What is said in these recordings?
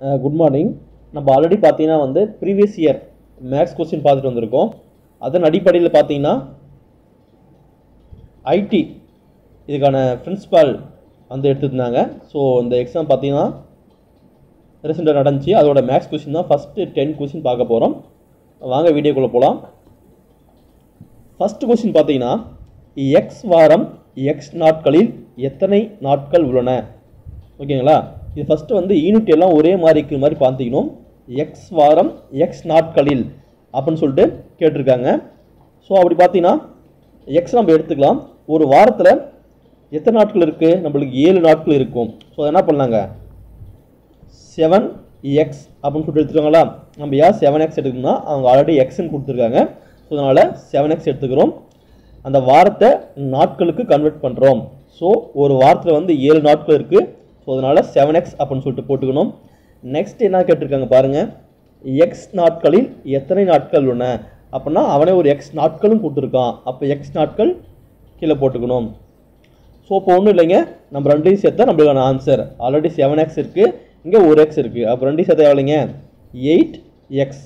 good morning நம்ம already பார்த்தீங்கன்னா வந்து ப்ரீவியஸ் இயர் மேக்ஸ் கொஸ்டின் பார்த்துட்டு வந்திருக்கோம் அதன் அடிப்படையில் பார்த்தீங்கன்னா ஐடி இதுக்கான பிரின்சிபால் வந்து எடுத்துருந்தாங்க ஸோ இந்த எக்ஸாம் பார்த்தீங்கன்னா ரீசெண்டாக நடந்துச்சு அதோட மேக்ஸ் கொஸ்டின் தான் ஃபஸ்ட்டு டென் கொஸ்டின் பார்க்க போகிறோம் வாங்க வீடியோக்குள்ளே போகலாம் ஃபஸ்ட்டு கொஸ்டின் பார்த்தீங்கன்னா எக்ஸ் வாரம் எக்ஸ் நாட்களில் எத்தனை நாட்கள் உள்ளன ஓகேங்களா இது ஃபஸ்ட்டு வந்து யூனிட் எல்லாம் ஒரே மாதிரி இருக்கிற மாதிரி பார்த்துக்கணும் எக்ஸ் வாரம் எக்ஸ் நாட்களில் அப்படின்னு சொல்லிட்டு கேட்டிருக்காங்க ஸோ அப்படி பார்த்தீங்கன்னா எக்ஸ் நம்ம எடுத்துக்கலாம் ஒரு வாரத்தில் எத்தனை நாட்கள் இருக்குது நம்மளுக்கு ஏழு நாட்கள் இருக்கும் ஸோ என்ன பண்ணலாங்க செவன் எக்ஸ் அப்படின்னு சொல்லிட்டு எடுத்துருக்காங்களா நம்ம யார் செவன் எக்ஸ் எடுக்கணும்னா அவங்க ஆல்ரெடி எக்ஸ்ன்னு கொடுத்துருக்காங்க ஸோ அதனால் செவன் எக்ஸ் எடுத்துக்கிறோம் அந்த வாரத்தை நாட்களுக்கு கன்வெர்ட் பண்ணுறோம் ஸோ ஒரு வாரத்தில் வந்து ஏழு நாட்கள் இருக்குது ஸோ அதனால் செவன் எக்ஸ் அப்படின்னு சொல்லிட்டு போட்டுக்கணும் நெக்ஸ்ட் என்ன கேட்டிருக்காங்க பாருங்கள் எக்ஸ் நாட்களில் எத்தனை நாட்கள் உள்ளன அப்படின்னா அவனே ஒரு எக்ஸ் நாட்களும் கொடுத்துருக்கான் அப்போ எக்ஸ் நாட்கள் கீழே போட்டுக்கணும் ஸோ இப்போ ஒன்றும் இல்லைங்க நம்ம ரெண்டையும் சேர்த்தா நம்மளுக்கான ஆன்சர் ஆல்ரெடி செவன் எக்ஸ் இருக்குது இங்கே ஒரு எக்ஸ் இருக்குது அப்போ ரெண்டையும் சேர்த்தா எவ்வளோங்க எயிட் எக்ஸ்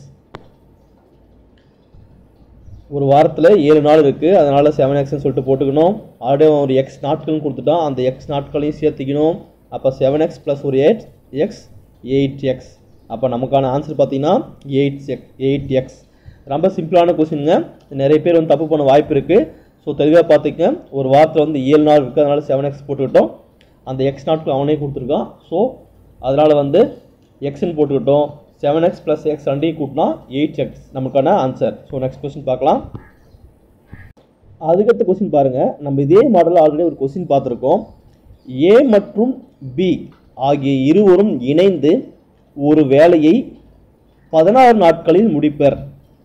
ஒரு வாரத்தில் ஏழு நாள் இருக்குது அதனால் செவன் எக்ஸ்னு சொல்லிட்டு போட்டுக்கணும் ஆல்ரெடி ஒரு எக்ஸ் நாட்கள்னு கொடுத்துட்டான் அந்த எக்ஸ் நாட்களையும் சேர்த்துக்கணும் அப்போ செவன் எக்ஸ் ப்ளஸ் ஒரு எயிட் எக்ஸ் எயிட் எக்ஸ் அப்போ நமக்கான ஆன்சர் பார்த்தீங்கன்னா எயிட் எக்ஸ் எயிட் எக்ஸ் ரொம்ப சிம்பிளான கொஸ்டினுங்க நிறைய பேர் வந்து தப்பு பண்ண வாய்ப்பு இருக்குது ஸோ தெளிவாக பார்த்துக்கங்க ஒரு வாரத்தில் வந்து ஏழு நாள் இருக்குது அதனால் செவன் எக்ஸ் போட்டுக்கிட்டோம் அந்த எக்ஸ் நாட்கள் அவனே கொடுத்துருக்கான் ஸோ அதனால் வந்து எக்ஸ்ன்னு போட்டுக்கிட்டோம் செவன் எக்ஸ் ப்ளஸ் எக்ஸ் ரெண்டையும் கூட்டினா எயிட் எக்ஸ் நமக்கான ஆன்சர் ஸோ நெக்ஸ்ட் கொஸ்டின் பார்க்கலாம் அதுக்கடுத்த கொஸ்டின் பாருங்கள் நம்ம இதே மாடலில் ஆல்ரெடி ஒரு கொஸ்டின் பார்த்துருக்கோம் ஏ மற்றும் பி ஆகிய இருவரும் இணைந்து ஒரு வேலையை பதினாறு நாட்களில் முடிப்பர்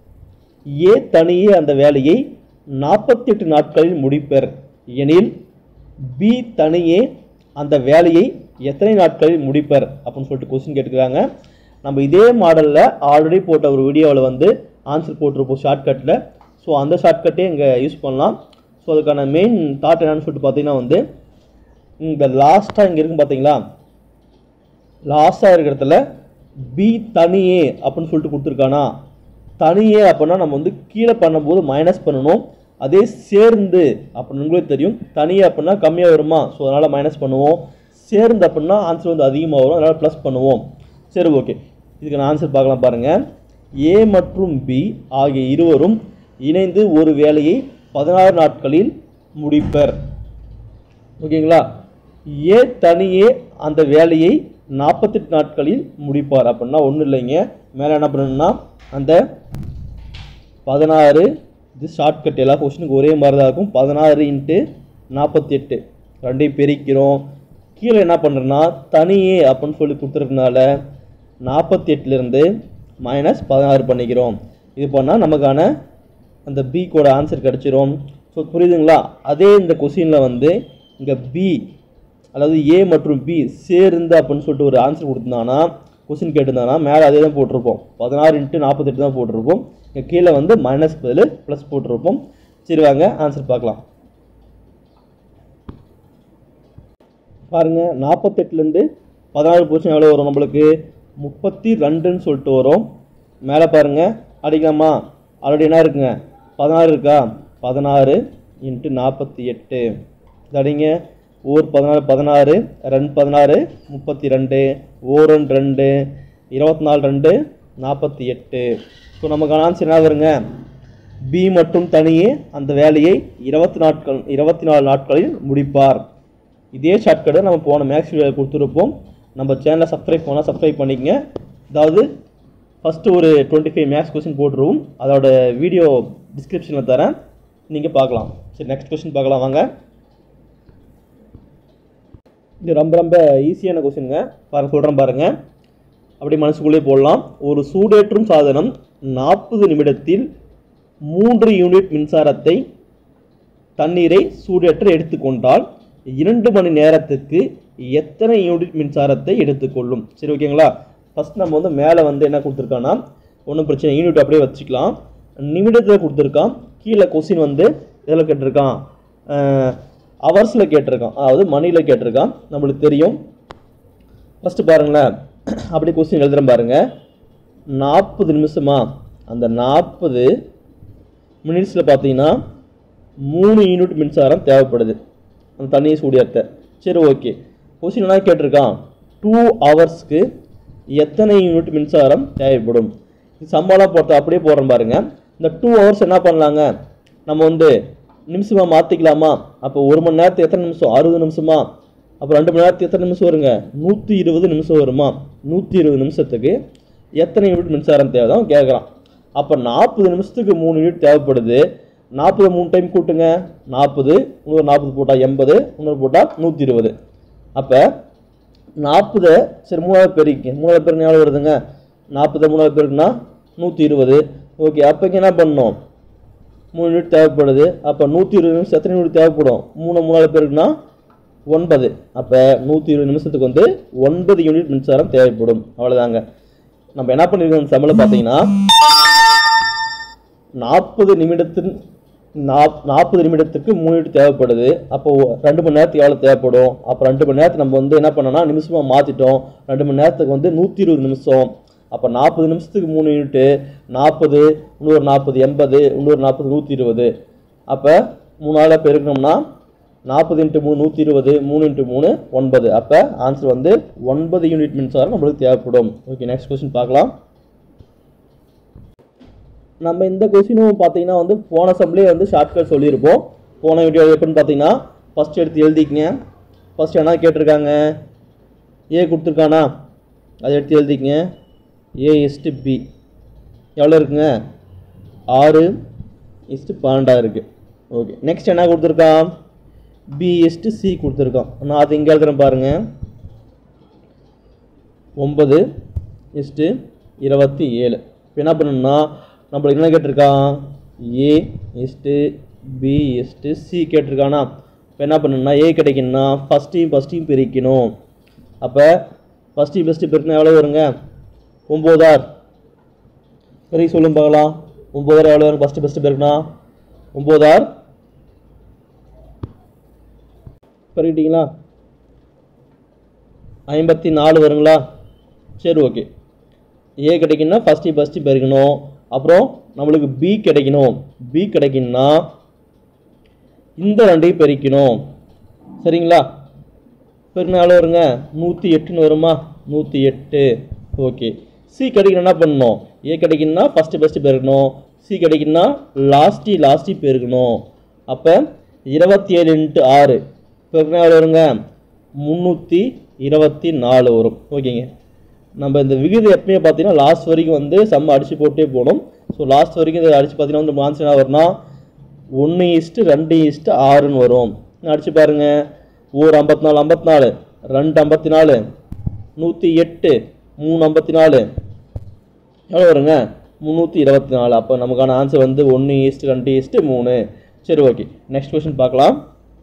ஏ தனியே அந்த வேலையை நாற்பத்தி எட்டு நாட்களில் முடிப்பர் எனில் பி தனியே அந்த வேலையை எத்தனை நாட்களில் முடிப்பர் அப்படின்னு சொல்லிட்டு கொஸ்டின் கேட்டுக்கிறாங்க நம்ம இதே மாடலில் ஆல்ரெடி போட்ட ஒரு வீடியோவில் வந்து ஆன்சர் போட்டிருப்போம் ஷார்ட்கட்டில் ஸோ அந்த ஷார்ட்கட்டே இங்கே யூஸ் பண்ணலாம் ஸோ அதுக்கான மெயின் தாட் என்னன்னு சொல்லிட்டு பார்த்தீங்கன்னா வந்து இந்த லாஸ்ட்டாக இங்கே இருக்கும் பார்த்தீங்களா லாஸ்ட்டாக இருக்கிற இடத்துல பி தனியே அப்படின்னு சொல்லிட்டு கொடுத்துருக்கானா தனியே அப்படின்னா நம்ம வந்து கீழே பண்ணும்போது மைனஸ் பண்ணணும் அதே சேர்ந்து அப்படின்னு உங்களுக்கு தெரியும் தனியே அப்படின்னா கம்மியாக வருமா ஸோ அதனால் மைனஸ் பண்ணுவோம் சேர்ந்து அப்படின்னா ஆன்சர் வந்து அதிகமாக வரும் அதனால் ப்ளஸ் பண்ணுவோம் சரி ஓகே இதுக்கு நான் ஆன்சர் பார்க்கலாம் பாருங்கள் ஏ மற்றும் பி ஆகிய இருவரும் இணைந்து ஒரு வேலையை பதினாறு நாட்களில் முடிப்பர் ஓகேங்களா ஏ தனியே அந்த வேலையை நாற்பத்தெட்டு நாட்களில் முடிப்பார் அப்படின்னா ஒன்றும் இல்லைங்க மேலே என்ன பண்ணணும்னா அந்த பதினாறு இது ஷார்ட்கட் எல்லா கொஸ்டினுக்கு ஒரே மாதிரி தான் இருக்கும் பதினாறு இன்ட்டு நாற்பத்தி எட்டு ரெண்டையும் பிரிக்கிறோம் கீழே என்ன பண்ணுறேன்னா தனியே அப்படின்னு சொல்லி கொடுத்துருக்கனால நாற்பத்தி எட்டுலேருந்து மைனஸ் பதினாறு பண்ணிக்கிறோம் இது பண்ணால் நமக்கான அந்த பி கூட ஆன்சர் கிடச்சிரும் ஸோ புரியுதுங்களா அதே இந்த கொஸ்டினில் வந்து இங்கே பி அதாவது ஏ மற்றும் பி சேர்ந்து அப்படின்னு சொல்லிட்டு ஒரு ஆன்சர் கொடுத்துருந்தானா கொஸ்டின் கேட்டிருந்தானா மேலே அதே தான் போட்டிருப்போம் பதினாறு இன்ட்டு நாற்பத்தெட்டு தான் போட்டிருப்போம் இங்கே கீழே வந்து மைனஸ் பதில் ப்ளஸ் போட்டிருப்போம் சரி வாங்க ஆன்சர் பார்க்கலாம் பாருங்கள் நாற்பத்தெட்டுலேருந்து பதினாறு போர்ஷன் எவ்வளோ வரும் நம்மளுக்கு முப்பத்தி ரெண்டுன்னு சொல்லிட்டு வரும் மேலே பாருங்கள் அடிக்கலாமா ஆல்ரெடி என்ன இருக்குங்க பதினாறு இருக்கா பதினாறு இன்ட்டு நாற்பத்தி எட்டு அடிங்க ஓர் பதினாறு பதினாறு ரெண்டு பதினாறு முப்பத்தி ரெண்டு ஓ ரெண்டு ரெண்டு இருபத்தி நாலு ரெண்டு நாற்பத்தி எட்டு ஸோ நமக்கான ஆன்சர் என்ன வருங்க பி மட்டும் தனியே அந்த வேலையை இருபத்தி நாட்கள் இருபத்தி நாலு நாட்களில் முடிப்பார் இதே ஷார்ட்கட்டை நம்ம போன மேக்ஸ் வீடியோவில் கொடுத்துருப்போம் நம்ம சேனலை சப்ஸ்கிரைப் பண்ணால் சப்ஸ்கிரைப் பண்ணிக்கங்க அதாவது ஃபஸ்ட்டு ஒரு டுவெண்ட்டி ஃபைவ் மேக்ஸ் கொஸ்டின் போட்டுருவோம் அதோட வீடியோ டிஸ்கிரிப்ஷனில் தரேன் நீங்கள் பார்க்கலாம் சரி நெக்ஸ்ட் கொஸ்டின் பார்க்கலாம் வாங்க இது ரொம்ப ரொம்ப ஈஸியான கொஸ்டினுங்க பாருங்க சொல்கிறேன் பாருங்கள் அப்படி மனசுக்குள்ளே போடலாம் ஒரு சூடேற்றும் சாதனம் நாற்பது நிமிடத்தில் மூன்று யூனிட் மின்சாரத்தை தண்ணீரை சூடேற்ற எடுத்துக்கொண்டால் இரண்டு மணி நேரத்துக்கு எத்தனை யூனிட் மின்சாரத்தை எடுத்துக்கொள்ளும் சரி ஓகேங்களா ஃபஸ்ட் நம்ம வந்து மேலே வந்து என்ன கொடுத்துருக்கான்னா ஒன்றும் பிரச்சனை யூனிட் அப்படியே வச்சுக்கலாம் நிமிடத்தில் கொடுத்துருக்கான் கீழே கொஸ்டின் வந்து இதில் கேட்டிருக்கான் ஹவர்ஸில் கேட்டிருக்கான் அதாவது மணியில் கேட்டிருக்கான் நம்மளுக்கு தெரியும் ஃபஸ்ட்டு பாருங்களேன் அப்படி கொஸ்டின் எழுதுறேன் பாருங்க நாற்பது நிமிஷமா அந்த நாற்பது மினிட்ஸில் பார்த்தீங்கன்னா மூணு யூனிட் மின்சாரம் தேவைப்படுது அந்த தண்ணியை சூடியாத்த சரி ஓகே கொஸ்டின் என்ன கேட்டிருக்கான் டூ ஹவர்ஸ்க்கு எத்தனை யூனிட் மின்சாரம் தேவைப்படும் சம்பளம் போட்டு அப்படியே போடுறோம் பாருங்க இந்த டூ ஹவர்ஸ் என்ன பண்ணலாங்க நம்ம வந்து நிமிஷமா மாற்றிக்கலாமா அப்போ ஒரு மணி நேரத்துக்கு எத்தனை நிமிஷம் அறுபது நிமிஷமா அப்போ ரெண்டு மணி நேரத்துக்கு எத்தனை நிமிஷம் வருங்க நூற்றி இருபது நிமிஷம் வருமா நூற்றி இருபது நிமிஷத்துக்கு எத்தனை யூனிட் மின்சாரம் தேவை தான் கேட்குறான் அப்போ நாற்பது நிமிஷத்துக்கு மூணு யூனிட் தேவைப்படுது நாற்பது மூணு டைம் கூட்டுங்க நாற்பது இன்னொரு நாற்பது போட்டால் எண்பது இன்னொரு போட்டால் நூற்றி இருபது அப்போ நாற்பதை சரி மூணாவது பெருக்கி மூணாவது பேருக்கு எவ்வளோ வருதுங்க நாற்பது மூணாவது பேருக்குன்னா நூற்றி இருபது ஓகே அப்போக்கு என்ன பண்ணணும் மூணு யூனிட் தேவைப்படுது அப்போ நூற்றி இருபது நிமிஷம் எத்தனை யூனிட் தேவைப்படும் மூணு மூணாவது பேருக்குன்னா ஒன்பது அப்போ நூற்றி இருபது நிமிஷத்துக்கு வந்து ஒன்பது யூனிட் மின்சாரம் தேவைப்படும் அவ்வளோதாங்க நம்ம என்ன பண்ணியிருக்கோம் சம்பளம் பார்த்தீங்கன்னா நாற்பது நிமிடத்தின் நாப் நாற்பது நிமிடத்துக்கு மூணு யூனிட் தேவைப்படுது அப்போ ரெண்டு மணி நேரத்துக்கு எவ்வளோ தேவைப்படும் அப்போ ரெண்டு மணி நேரத்துக்கு நம்ம வந்து என்ன பண்ணோம்னா நிமிஷமாக மாற்றிட்டோம் ரெண்டு மணி நேரத்துக்கு வந்து நூற்றி இருபது நிமிஷம் அப்போ நாற்பது நிமிஷத்துக்கு மூணு யூனிட்டு நாற்பது இன்னொரு நாற்பது எண்பது இன்னொரு நாற்பது நூற்றி இருபது அப்போ மூணாவது பெருக்கணும்னா நாற்பது இன்ட்டு மூணு நூற்றி இருபது மூணு இன்ட்டு மூணு ஒன்பது அப்போ ஆன்சர் வந்து ஒன்பது யூனிட் மின்சாரம் நம்மளுக்கு தேவைப்படும் ஓகே நெக்ஸ்ட் கொஸ்டின் பார்க்கலாம் நம்ம இந்த கொஸ்டினும் பார்த்தீங்கன்னா வந்து போன சம்லேயே வந்து ஷார்ட்கட் சொல்லியிருப்போம் போன வீடியோ எப்படின்னு பார்த்தீங்கன்னா ஃபஸ்ட் எடுத்து எழுதிக்கங்க ஃபஸ்ட் என்ன கேட்டிருக்காங்க ஏ கொடுத்துருக்கானா அதை எடுத்து எழுதிக்கங்க ஏ இஸ்ட்டு பி எவ்வளோ இருக்குங்க ஆறு இஸ்ட்டு பன்னெண்டாக இருக்குது ஓகே நெக்ஸ்ட் என்ன கொடுத்துருக்கான் பி இஸ்ட்டு சி கொடுத்துருக்கான் நான் அது இங்கே எழுதுறேன் பாருங்கள் ஒம்பது இஸ்ட்டு இருபத்தி ஏழு இப்போ என்ன பண்ணணும்னா நம்மளுக்கு என்ன கேட்டிருக்கான் A is to B is to C கேட்டிருக்கானா இப்போ என்ன பண்ணணும்னா ஏ கிடைக்கணும்னா ஃபஸ்ட்டையும் ஃபஸ்ட்டையும் பிரிக்கணும் அப்போ ஃபஸ்ட்டு ஃபஸ்ட்டு பிரிக்கணும் எவ்வளோ வருங்க ஒம்போதார் சரி சொல்லும் பார்க்கலாம் ஒம்போதார் எவ்வளோ வரும் ஃபஸ்ட்டு ஃபஸ்ட்டு பிரிக்கணும் ஒம்போதார் பெருக்கிட்டீங்களா ஐம்பத்தி நாலு வருங்களா சரி ஓகே ஏ கிடைக்குன்னா ஃபஸ்ட்டு ஃபஸ்ட்டு பெருக்கணும் அப்புறம் நம்மளுக்கு பி கிடைக்கணும் பி கிடைக்குன்னா இந்த ரெண்டையும் பெருக்கணும் சரிங்களா பெருக்கினா எவ்வளோ வருங்க நூற்றி எட்டுன்னு வருமா நூற்றி எட்டு ஓகே சி கிடைக்கணும் என்ன பண்ணணும் ஏ கிடைக்குன்னா ஃபஸ்ட்டு ஃபஸ்ட்டு பெருக்கணும் சி கிடைக்குன்னா லாஸ்ட்டி லாஸ்ட்டி பெருக்கணும் அப்போ இருபத்தி ஏழு இன்ட்டு ஆறு பெருக்கினா எவ்வளோ வருங்க முந்நூற்றி இருபத்தி நாலு வரும் ஓகேங்க நம்ம இந்த விகிதம் எப்பயுமே பார்த்தீங்கன்னா லாஸ்ட் வரைக்கும் வந்து செம்ம அடித்து போட்டே போகணும் ஸோ லாஸ்ட் வரைக்கும் இதை அடித்து பார்த்தீங்கன்னா வந்து ஆன்சர் என்ன வரும்னா ஒன்று இஸ்ட்டு ரெண்டு இஸ்ட்டு ஆறுன்னு வரும் அடித்து பாருங்க ஒரு ஐம்பத்தி நாலு ஐம்பத்தி நாலு ரெண்டு ஐம்பத்தி நாலு நூற்றி எட்டு மூணு ஐம்பத்தி நாலு எவ்வளோ வருங்க முந்நூற்றி இருபத்தி நாலு அப்போ நமக்கான ஆன்சர் வந்து ஒன்று ஈஸ்ட்டு ரெண்டு ஈஸ்ட்டு மூணு சரி ஓகே நெக்ஸ்ட் கொஸ்டின் பார்க்கலாம்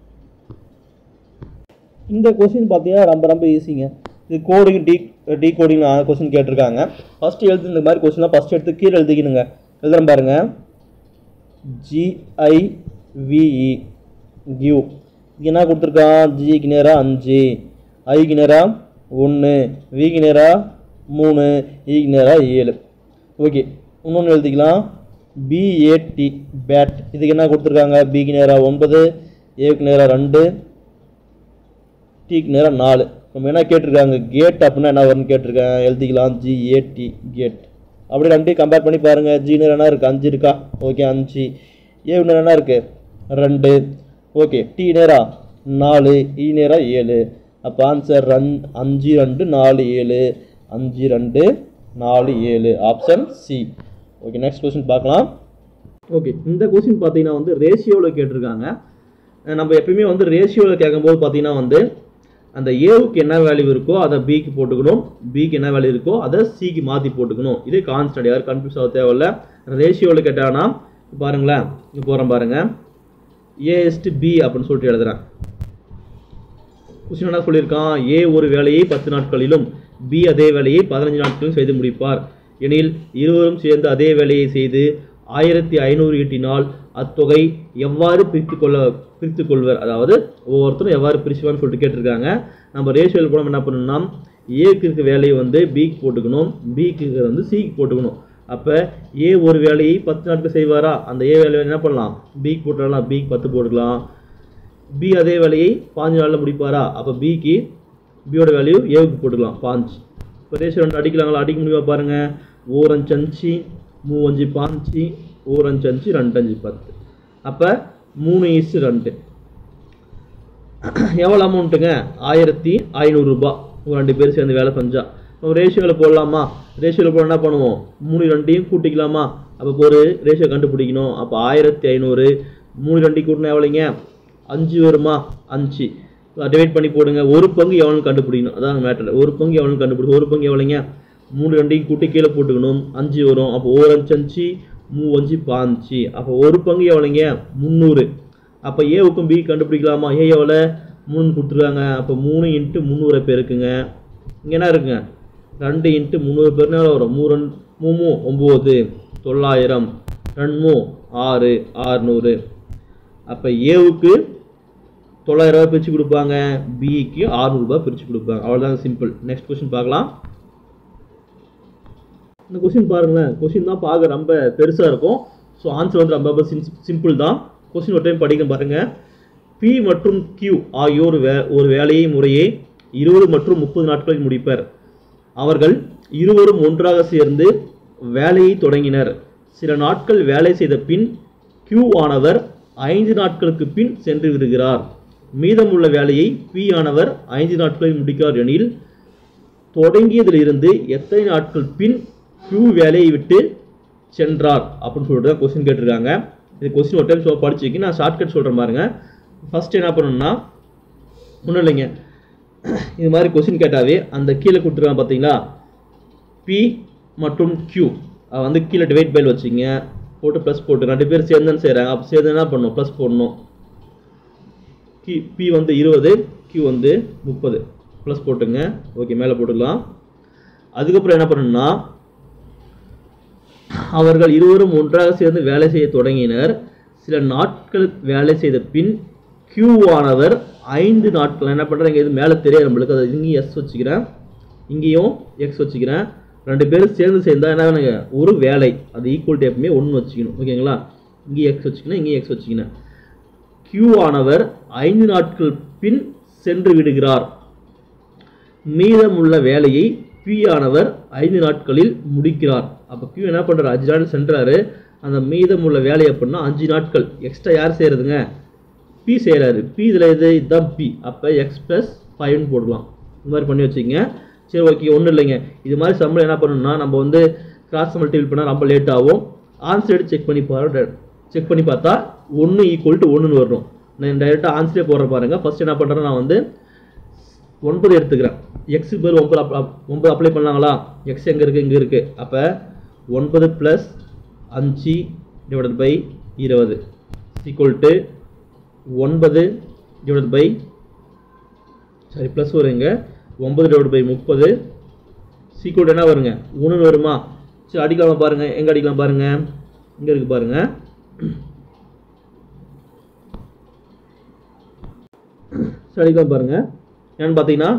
இந்த கொஸ்டின் பார்த்தீங்கன்னா ரொம்ப ரொம்ப ஈஸிங்க இது கோடிங் டீ டீ கோடிங் கொஸ்டின் கேட்டிருக்காங்க ஃபஸ்ட்டு எழுது இந்த மாதிரி கொஸ்டின்லாம் ஃபஸ்ட் எடுத்து கீழே எழுதிக்கணுங்க எழுதுறேன் பாருங்க ஜிஐவிஇ கியூ என்ன கொடுத்துருக்கான் ஜிக்கு நேராக அஞ்சு ஐக்கு நேராக ஒன்று விக்கு நேராக மூணு ஈக்கு நேராக ஏழு ஓகே இன்னொன்று எழுதிக்கலாம் பிஏடி பேட் இதுக்கு என்ன கொடுத்துருக்காங்க பிக்கு நேராக ஒன்பது ஏக்கு நேராக ரெண்டு டிக்கு நேராக நாலு நம்ம என்ன கேட்டிருக்காங்க கேட் அப்படின்னா என்ன வரும்னு கேட்டிருக்காங்க எழுதிக்கலாம் ஜிஏடி கேட் அப்படி ரெண்டையும் கம்பேர் பண்ணி பாருங்கள் ஜி நேரம் என்ன இருக்குது அஞ்சு இருக்கா ஓகே அஞ்சு ஏ நேரம் என்ன இருக்குது ரெண்டு ஓகே டி நேரா நாலு இ நேரா ஏழு அப்போ ஆன்சர் ரன் அஞ்சு ரெண்டு நாலு ஏழு அஞ்சு ரெண்டு நாலு ஏழு option C okay next question பார்க்கலாம் ஓகே இந்த கொஸ்டின் பார்த்தீங்கன்னா வந்து ரேஷியோவில் கேட்டிருக்காங்க அஹ் நம்ம எப்பயுமே வந்து ரேஷியோவில் கேட்கும்போது பார்த்தீங்கன்னா வந்து அந்த ஏவுக்கு என்ன வேல்யூ இருக்கோ அதை பிக்கு போட்டுக்கணும் பிக்கு என்ன வேல்யூ இருக்கோ அதை சிக்கு மாற்றி போட்டுக்கணும் இது கான்ஸ்டன்ட் யாரும் கன்ஃபியூஸ் ஆக தேவையில்ல ரேஷியோவில் கேட்டாங்கன்னா பாருங்களேன் இங்கே போகிறேன் பாருங்க ஏஎஸ்டு பி அப்படின்னு சொல்லிட்டு எழுதுறேன் கொஸ்டின் என்ன சொல்லியிருக்கான் ஏ ஒரு வேலையை பத்து நாட்களிலும் பி அதே வேலையை பதினஞ்சு நாட்களிலும் செய்து முடிப்பார் எனில் இருவரும் சேர்ந்து அதே வேலையை செய்து ஆயிரத்தி ஐநூறு ஈட்டினால் அத்தொகை எவ்வாறு பிரித்து கொள்ள பிரித்து கொள்வர் அதாவது ஒவ்வொருத்தரும் எவ்வாறு பிரிச்சுவான்னு சொல்லிட்டு கேட்டிருக்காங்க நம்ம ரேஷியோவில் போனோம் என்ன பண்ணணும்னா ஏக்கு இருக்க வேலையை வந்து பிக்கு போட்டுக்கணும் பிக்கு இருக்கிறது வந்து சிக்கு போட்டுக்கணும் அப்போ ஏ ஒரு வேலையை பத்து நாட்கள் செய்வாரா அந்த ஏ வேலையை என்ன பண்ணலாம் பிக்கு போட்டுடலாம் பிக்கு பத்து போட்டுக்கலாம் பி அதே வேலையை பாஞ்சு நாளில் முடிப்பாரா அப்போ பிக்கு பியோட வேல்யூ ஏவுக்கு போட்டுக்கலாம் பாஞ்சு இப்போ ரேஷியோ ரெண்டு அடிக்கலாங்களா அடிக்க முடியுமா பாருங்கள் ஓரஞ்சு அஞ்சு மூவஞ்சு பாஞ்சு ஓரஞ்சு அஞ்சு ரெண்டு அஞ்சு பத்து அப்போ மூணு இஸ் ரெண்டு எவ்வளோ அமௌண்ட்டுங்க ஆயிரத்தி ஐநூறுரூபா ரெண்டு பேர் சேர்ந்து வேலை செஞ்சா நம்ம ரேஷியோவில் போடலாமா ரேஷியோவில் போட என்ன பண்ணுவோம் மூணு ரெண்டையும் கூட்டிக்கலாமா அப்போ ஒரு ரேஷியோ கண்டுபிடிக்கணும் அப்போ ஆயிரத்தி ஐநூறு மூணு ரெண்டையும் கூட்டினா எவ்வளோங்க அஞ்சு வருமா அஞ்சு டிவைட் பண்ணி போடுங்க ஒரு பங்கு எவ்வளோன்னு கண்டுபிடிக்கணும் அதான் மேட்டர் ஒரு பங்கு எவ்வளோன்னு கண்டுபிடி ஒரு பங்கு எவ்வளோங்க மூணு ரெண்டையும் கூட்டி கீழே போட்டுக்கணும் அஞ்சு வரும் அப்போ ஓர் அஞ்சு அஞ்சு மூ அஞ்சு பாஞ்சு அப்போ ஒரு பங்கு எவ்வளோங்க முந்நூறு அப்போ ஏவுக்கும் பி கண்டுபிடிக்கலாமா ஏ எவ்வளோ மூணு கொடுத்துருக்காங்க அப்போ மூணு இன்ட்டு முந்நூறு பேருக்குங்க இங்கே என்ன இருக்குங்க ரெண்டு இன்ட்டு முந்நூறு பேர்னா எவ்வளோ வரும் மூ ரெண்டு மூ மூ ஒம்பது தொள்ளாயிரம் ரெண்டு மூ ஆறு ஆறுநூறு அப்போ ஏவுக்கு தொள்ளாயிரம் ரூபாய் பிரித்து கொடுப்பாங்க பிக்கு ஆறுநூறுபா பிரித்து கொடுப்பாங்க அவ்வளோதாங்க சிம்பிள் நெக்ஸ்ட் கொஸ்டின் பார்க்கலாம் இந்த கொஸ்டின் பாருங்களேன் கொஸ்டின் தான் பார்க்க ரொம்ப பெருசாக இருக்கும் ஸோ ஆன்சர் வந்து ரொம்ப சிம்பிள் தான் கொஸ்டின் ஒரு டைம் படிக்க பாருங்க பி மற்றும் கியூ ஆகியோர் வே ஒரு வேலையை முறையே இருபது மற்றும் முப்பது நாட்களில் முடிப்பர் அவர்கள் இருவரும் ஒன்றாக சேர்ந்து வேலையை தொடங்கினர் சில நாட்கள் வேலை செய்த பின் கியூ ஆனவர் ஐந்து நாட்களுக்கு பின் சென்று விடுகிறார் மீதமுள்ள வேலையை பி ஆனவர் ஐந்து நாட்களில் முடிக்கிறார் எனில் தொடங்கியதிலிருந்து எத்தனை நாட்கள் பின் கியூ வேலையை விட்டு சென்றார் அப்படின்னு சொல்லிட்டு தான் கொஸ்டின் கேட்டிருக்காங்க இது கொஸ்டின் ஒரு டைம் சொ படிச்சுக்கி நான் ஷார்ட்கட் சொல்கிறேன் பாருங்க ஃபர்ஸ்ட் என்ன பண்ணணும்னா ஒன்றும் இல்லைங்க இது மாதிரி கொஸ்டின் கேட்டாவே அந்த கீழே கொடுத்துருக்காங்க பார்த்தீங்களா பி மற்றும் கியூ வந்து கீழே டிவைட் பைல் வச்சுங்க போட்டு ப்ளஸ் போட்டு ரெண்டு பேர் சேர்ந்துன்னு செய்கிறாங்க அப்போ சேர்ந்து என்ன பண்ணணும் ப்ளஸ் போடணும் கி பி வந்து இருபது கியூ வந்து முப்பது ப்ளஸ் போட்டுங்க ஓகே மேலே போட்டுக்கலாம் அதுக்கப்புறம் என்ன பண்ணணும்னா அவர்கள் இருவரும் ஒன்றாக சேர்ந்து வேலை செய்ய தொடங்கினர் சில நாட்கள் வேலை செய்த பின் கியூ ஆனவர் ஐந்து நாட்கள் என்ன பண்ணுறாங்க இது மேலே தெரியாது நம்மளுக்கு அதை இங்கேயும் எஸ் வச்சுக்கிறேன் இங்கேயும் எக்ஸ் வச்சுக்கிறேன் ரெண்டு பேரும் சேர்ந்து சேர்ந்தா என்ன வேணுங்க ஒரு வேலை அது ஈக்குவல் எப்பவுமே ஒன்று வச்சுக்கணும் ஓகேங்களா இங்கேயும் எக்ஸ் வச்சுக்கணும் இங்கேயும் எக்ஸ் வச்சுக்கணும் கியூ ஆனவர் ஐந்து நாட்கள் பின் சென்று விடுகிறார் மீதமுள்ள வேலையை பி ஆனவர் ஐந்து நாட்களில் முடிக்கிறார் அப்போ கியூ என்ன பண்ணுறாரு அஞ்சு நாள் சென்றாரு அந்த மீதமுள்ள வேலை அப்படின்னா அஞ்சு நாட்கள் எக்ஸ்ட்ரா யார் செய்கிறதுங்க பி செய்கிறாரு பி இதில் இது இதுதான் பி அப்போ எக்ஸ் ப்ளஸ் ஃபைவ்னு போடலாம் இந்த மாதிரி பண்ணி வச்சுக்கங்க சரி ஓகே ஒன்றும் இல்லைங்க இது மாதிரி சம்பளம் என்ன பண்ணணும்னா நம்ம வந்து கிராஸ் மல்டிபிள் பண்ணால் ரொம்ப லேட் ஆகும் ஆன்சர் எடுத்து செக் பண்ணி பாரு செக் பண்ணி பார்த்தா ஒன்று ஈக்குவல் டு ஒன்றுன்னு வரணும் நான் டைரெக்டாக ஆன்சரே போடுற பாருங்க ஃபர்ஸ்ட் என்ன பண்ணுறேன் நான் வந்து ஒன்பது எடுத்துக்கிறேன் எக்ஸுக்கு பேர் ஒன்பது அப் அப்- ஒன்பது அப்ளை பண்ணாங்களா எக்ஸ் எங்கே இருக்குது இங்கே இருக்குது அப்போ ஒன்பது ப்ளஸ் அஞ்சு டிவைடட் பை இருபது ஈக்குவல் டு ஒன்பது டிவைடட் பை சரி ப்ளஸ் வருங்க ஒன்பது டிவைட் பை முப்பது சீக்குவல் என்ன வருங்க ஒன்று வருமா சரி அடிக்கலாமா பாருங்கள் எங்கே அடிக்கலாம் பாருங்கள் இங்கே இருக்குது பாருங்கள் சரி அடிக்கலாம் பாருங்கள் என்னன்னு பார்த்தீங்கன்னா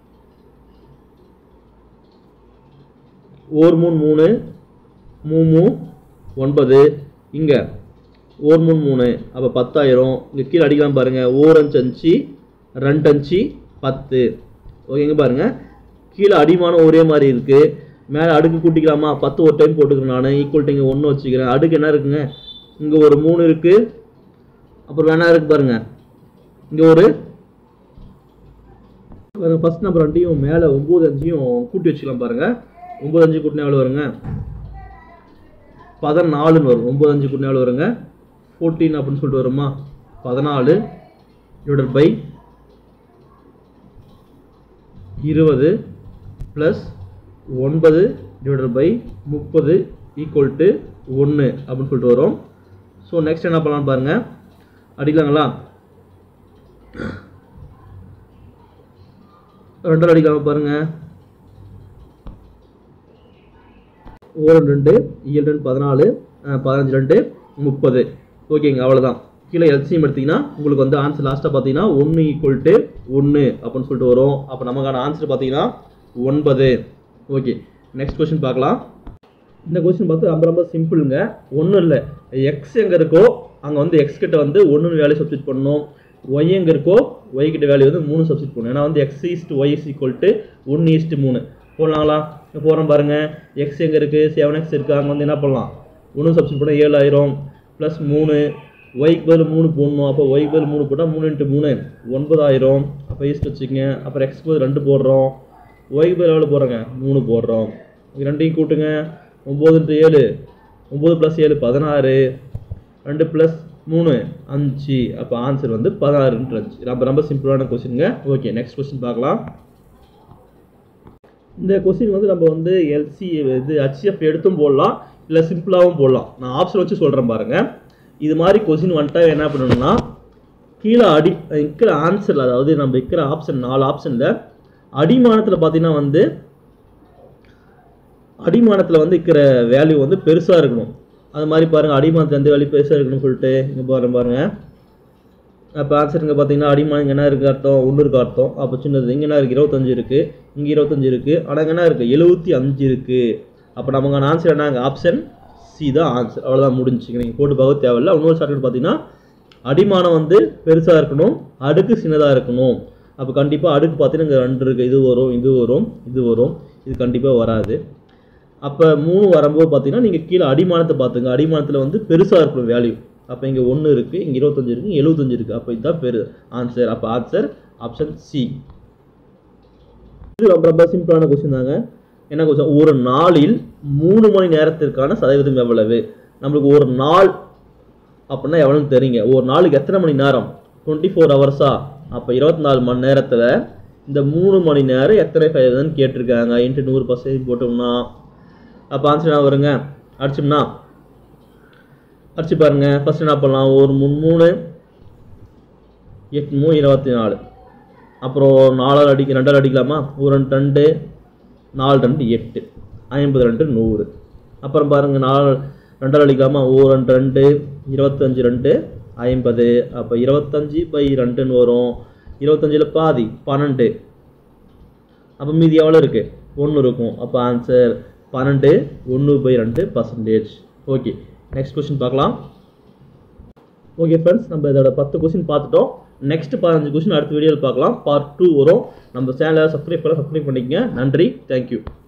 ஓர் மூணு மூணு மூ மூ ஒன்பது இங்கே ஓர் மூணு மூணு அப்போ பத்தாயிரம் இங்கே கீழே அடிக்கலாம் பாருங்கள் ஓர் அஞ்சு அஞ்சு ரெண்டு அஞ்சு பத்து ஓகேங்க பாருங்கள் கீழே அடிமானம் ஒரே மாதிரி இருக்குது மேலே அடுக்கு கூட்டிக்கலாமா பத்து ஒரு டைம் போட்டுக்கிறேன் நான் ஈக்குவல் இங்கே ஒன்று வச்சுக்கிறேன் அடுக்கு என்ன இருக்குங்க இங்கே ஒரு மூணு இருக்குது அப்புறம் வேணா இருக்கு பாருங்க இங்கே ஒரு பாருங்க ஃபர்ஸ்ட் நம்பர் ரெண்டையும் மேலே ஒம்பது அஞ்சையும் கூட்டி வச்சுக்கலாம் பாருங்க ஒம்பது அஞ்சு கூட்டினா எவ்வளோ வருங்க பதினாலுன்னு வரும் ஒம்பது அஞ்சு கூட்டினா எவ்வளோ வருங்க ஃபோர்டீன் அப்படின்னு சொல்லிட்டு வருமா பதினாலு டிவைடட் பை இருபது ப்ளஸ் ஒன்பது டிவைடட் பை முப்பது ஈக்குவல் டு ஒன்று அப்படின்னு சொல்லிட்டு வரும் ஸோ நெக்ஸ்ட் என்ன பண்ணலாம் பாருங்கள் அடிக்கலாங்களா ரெண்டரை அடிக்கலாமா பாருங்கள் ஓர் ரெண்டு இயல் ரெண்டு பதினாலு அஹ், பதினஞ்சு ரெண்டு முப்பது ஓகேங்க அவ்வளோதான் கீழே எல்சிஎம் எடுத்தீங்கன்னா உங்களுக்கு வந்து ஆன்சர் லாஸ்ட்டாக பார்த்தீங்கன்னா ஒன்று ஈக்குவல் டு ஒன்று அப்படின்னு சொல்லிட்டு வரும் அப்போ நமக்கான ஆன்சர் பார்த்தீங்கன்னா ஒன்பது ஓகே நெக்ஸ்ட் கொஸ்டின் பார்க்கலாம் இந்த கொஸ்டின் பார்த்து ரொம்ப ரொம்ப சிம்பிளுங்க ஒன்றும் இல்லை எக்ஸ் எங்கே இருக்கோ அங்கே வந்து எக்ஸ் கிட்ட வந்து ஒன்று வேல்யூ சப்ஸ்டிட் பண்ணணும் ஒய் எங்கே இருக்கோ ஒய் கிட்ட வேல்யூ வந்து மூணு சப்ஸ்டிட் பண்ணணும் ஏன்னா வந்து x is to y is equal to ஒன்று ஈஸ்ட் மூணு போடலாங்களா போகிறோம் பாருங்கள் எக்ஸ் எங்கே இருக்குது செவன் எக்ஸ் இருக்குது அங்கே வந்து என்ன பண்ணலாம் ஒன்று சப்ஸ்டிட் பண்ணால் ஏழாயிரம் ப்ளஸ் மூணு ஒய்க்கு பதில் மூணு போடணும் அப்போ ஒய்க்கு பதில் மூணு போட்டால் மூணு இன்ட்டு மூணு ஒன்பதாயிரம் அப்போ ஈஸ்ட் வச்சுக்கங்க அப்புறம் எக்ஸ்க்கு பதில் ரெண்டு போடுறோம் ஒய்க்கு பதில் எவ்வளோ போடுறோங்க மூணு போடுறோம் இது ரெண்டையும் கூட்டுங்க ஒம்பது இன்ட்டு ஏழு ஒம்பது ப்ளஸ் ஏழு பதினாறு ரெண்டு ப்ளஸ் மூணு அஞ்சு அப்போ ஆன்சர் வந்து பதினாறுன்ட்டு அஞ்சு ரொம்ப ரொம்ப சிம்பிளான கொஸ்டினுங்க ஓகே நெக்ஸ்ட் கொஸ்டின் பார்க்கலாம் இந்த கொஸ்டின் வந்து நம்ம வந்து எல்சி இது ஹெச்எஃப் எடுத்தும் போடலாம் இல்லை சிம்பிளாகவும் போடலாம் நான் ஆப்ஷன் வச்சு சொல்கிறேன் பாருங்கள் இது மாதிரி கொஸ்டின் வந்துட்டா என்ன பண்ணணும்னா கீழே அடி இருக்கிற ஆன்சரில் அதாவது நம்ம இருக்கிற ஆப்ஷன் நாலு ஆப்ஷனில் அடிமானத்தில் பார்த்தீங்கன்னா வந்து அடிமானத்தில் வந்து இருக்கிற வேல்யூ வந்து பெருசாக இருக்கணும் அது மாதிரி பாருங்கள் அடிமானத்தில் எந்த வேல்யூ பெருசாக இருக்கணும்னு சொல்லிட்டு இங்கே பாருங்க பாருங்கள் அப்போ ஆன்சர் இங்கே பார்த்தீங்கன்னா அடிமானம் இங்கே என்ன இருக்குது அர்த்தம் ஒன்று இருக்கு அர்த்தம் அப்போ சின்னது இங்கே என்ன இருக்குது இருபத்தஞ்சு இருக்குது இங்கே இருபத்தஞ்சு இருக்குது ஆனால் இங்கே என்ன இருக்குது எழுபத்தி அஞ்சு இருக்குது அப்போ நமக்கான ஆன்சர் என்னங்க ஆப்ஷன் சி தான் ஆன்சர் அவ்வளோதான் முடிஞ்சுங்க நீங்கள் போட்டு பார்க்க தேவையில்ல இன்னொரு ஷார்ட்கட் பார்த்தீங்கன்னா அடிமானம் வந்து பெருசாக இருக்கணும் அடுக்கு சின்னதாக இருக்கணும் அப்போ கண்டிப்பாக அடுக்கு பார்த்தீங்கன்னா இங்கே ரெண்டு இருக்குது இது வரும் இது வரும் இது வரும் இது கண்டிப்பாக வராது அப்போ மூணு வரும்போது பார்த்தீங்கன்னா நீங்கள் கீழே அடிமானத்தை பார்த்துங்க அடிமானத்தில் வந்து பெருசாக இருக்கணும் வேல்யூ அப்போ இங்கே ஒன்று இருக்குது இங்கே இருபத்தஞ்சு இருக்குது எழுபத்தஞ்சு இருக்குது அப்போ இதுதான் பெரு ஆன்சர் அப்போ ஆன்சர் ஆப்ஷன் சி இது ரொம்ப ரொம்ப சிம்பிளான கொஸ்டின் தாங்க என்ன கொஸ்டின் ஒரு நாளில் மூணு மணி நேரத்திற்கான சதவீதம் எவ்வளவு நம்மளுக்கு ஒரு நாள் அப்படின்னா எவ்வளோன்னு தெரியுங்க ஒரு நாளுக்கு எத்தனை மணி நேரம் டுவெண்ட்டி ஃபோர் ஹவர்ஸா அப்போ இருபத்தி நாலு மணி நேரத்தில் இந்த மூணு மணி நேரம் எத்தனை சதவீதம்னு கேட்டிருக்காங்க இன்ட்டு நூறு பர்சன்டேஜ் போட்டோம்னா அப்போ ஆன்சர் என்ன வருங்க அடிச்சோம்னா அடிச்சு பாருங்க ஃபர்ஸ்ட் என்ன பண்ணலாம் ஒரு மூணு மூணு எட்டு மூணு இருபத்தி நாலு அப்புறம் நாலாவது அடிக்க ரெண்டாவது அடிக்கலாமா ஒரு ரெண்டு ரெண்டு நாலு ரெண்டு எட்டு ஐம்பது ரெண்டு நூறு அப்புறம் பாருங்க நாலு ரெண்டாவது அடிக்கலாமா ஒரு ரெண்டு ரெண்டு இருபத்தஞ்சு ரெண்டு ஐம்பது அப்போ இருபத்தஞ்சி பை ரெண்டுன்னு வரும் இருபத்தஞ்சில் பாதி பன்னெண்டு அப்போ மீதி எவ்வளோ இருக்குது ஒன்று இருக்கும் அப்போ ஆன்சர் பன்னெண்டு ஒன்று பை ரெண்டு பர்சன்டேஜ் ஓகே நெக்ஸ்ட் கொஸ்டின் பார்க்கலாம் ஓகே ஃப்ரெண்ட்ஸ் நம்ம இதோட பத்து கொஸ்டின் பார்த்துட்டோம் நெக்ஸ்ட் பதினஞ்சு கொஸ்டின் அடுத்த வீடியோவில் பார்க்கலாம் பார்ட் டூ வரும் நம்ம சேனலை சப்ஸ்கிரைப் பண்ண சப்ஸ்கிரைப் பண்ணிக்கங்க நன்றி தேங்க்யூ